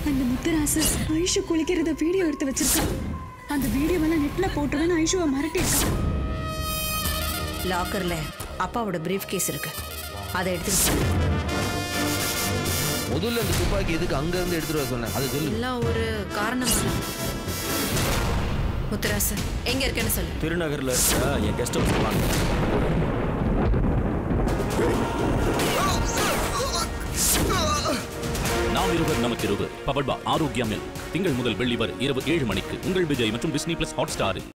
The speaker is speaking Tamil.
அந்த முத்துராசு ஐஷு குளிக்கிறத வீடியோ எடுத்து வச்சிருக்கான் அந்த வீடியோவெல்லாம் நெட்ல போட்டுவேன் ஐஷுவை மிரட்டியிருக்கான் லாக்கர்ல அப்பாவோட பிரீஃப் கேஸ் இருக்கு அதை எடுத்துட்டு முதல்ல அந்த துப்பாக்கி எதுக்கு அங்க இருந்து எடுத்துட்டு வர சொன்னேன் அது சொல்லு எல்லாம் ஒரு காரணம் முத்துராசு எங்க இருக்கேன்னு சொல்லு திருநகர்ல இருக்க என் கெஸ்ட் ஹவுஸ் வாங்க நாம் இருவர் நமக்கு இருவர் பவர்பா ஆரோக்கியம் திங்கள் முதல் வெள்ளி வரை இரவு ஏழு மணிக்கு உங்கள் விஜய் மற்றும் டிஸ்னி பிளஸ் ஹாட் ஸ்டாரில்